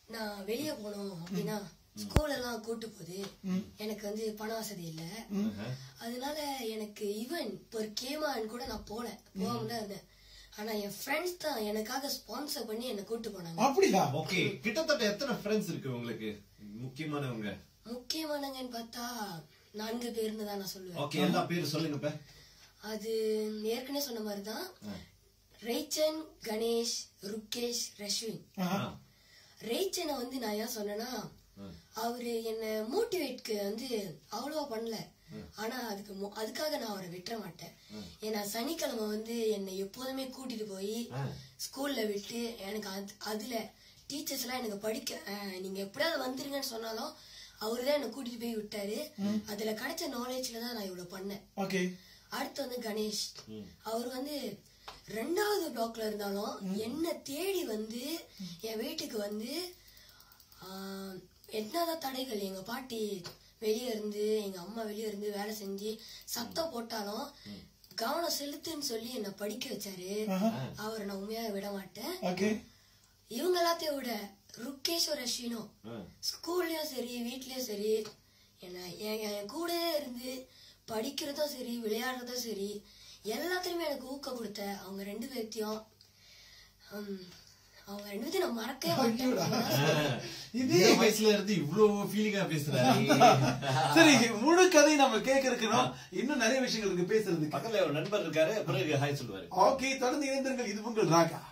நான் வெளிய போனோம் அப்படின்னா ஸ்கூல் எல்லாம் கூட்டு போகுது எனக்கு வந்து பண வசதி இல்ல அதனால எனக்கு ஈவன் ஒரு கேமான் கூட நான் போல போகாம தான் இருந்தேன் ஆனா என் ஃப்ரெண்ட்ஸ் தான் எனக்காக ஸ்பான்சர் பண்ணி என்ன கூட்டு போனாங்க அப்படியா ஓகே கிட்டத்தட்ட எத்தனை ஃப்ரெண்ட்ஸ் இருக்கு உங்களுக்கு முக்கியமானவங்க முக்கியமானங்கன்னு பார்த்தா நான்கு பேர்னு தான் நான் சொல்லுவேன் ஓகே எல்லா பேரும் சொல்லுங்க இப்ப அது ஏற்கனவே சொன்ன மாதிரி தான் ரேச்சன் கணேஷ் ருக்கேஷ் ரஷ்வின் ஆஹா. ரேச்சனை வந்து நான் ஏன் சொன்னேன்னா அவரு என்ன மோட்டிவேட்க்கு வந்து அவ்வளவா பண்ணல ஆனா அதுக்கு மு- அதுக்காக நான் அவரை விட்டுற மாட்டேன் ஏன்னா சனிக்கிழமை வந்து என்னை எப்போதுமே கூட்டிட்டு போய் ஸ்கூல்ல விட்டு எனக்கு அது அதுல டீச்சர்ஸ் எல்லாம் எனக்கு படிக்க அஹ், நீங்க எப்படியாவது வந்துருங்கன்னு சொன்னாலும் அவரு தான் என்னை கூட்டிட்டு போய் விட்டாரு அதுல கிடைச்ச நாலேஜ்ல தான் நான் இவ்வளவு பண்ணேன் ஓகே அடுத்து வந்து கணேஷ் அவர் வந்து ரெண்டாவது பிளாக்ல இருந்தாலும் என்ன தேடி வந்து என் வீட்டுக்கு வந்து ஆஹ், என்னதான் தடைகள் எங்க பாட்டி வெளியே இருந்து எங்க அம்மா வெளியே இருந்து வேலை செஞ்சு சத்தம் போட்டாலும் கவனம் செலுத்துன்னு சொல்லி என்ன படிக்க வச்சாரு அவரை நான் உண்மையாக விட மாட்டேன் ஓகே இவங்க எல்லாத்தையும் விட ருக்கேஷ் ரஷ்வினும் ஸ்கூல்லயும் சரி வீட்லயும் சரி என்ன என் என் கூடயே இருந்து படிக்கிறதும் சரி விளையாடுறதும் சரி எல்லாத்துலயுமே எனக்கு ஊக்கம் கொடுத்த அவங்க ரெண்டு பேர்த்தையும் ஹம், அவங்க ரெண்டு பேர்த்தையும் நான் மறக்கவே மாட்டேன் இது இந்த வயசுல இருந்து இவ்வளவு ஃபீலிங்கா பேசுறாரு சரி முழு கதை நம்ம கேட்க இருக்கணும் இன்னும் நிறைய விஷயங்கள் இருக்கு பேசுறதுக்கு பக்கத்துல ஒரு நண்பர் இருக்காரு பிறகு ஹாய் சொல்லுவாரு ஓகே தொடர்ந்து இணைந்திருங்கள் இது உங்கள் ராகா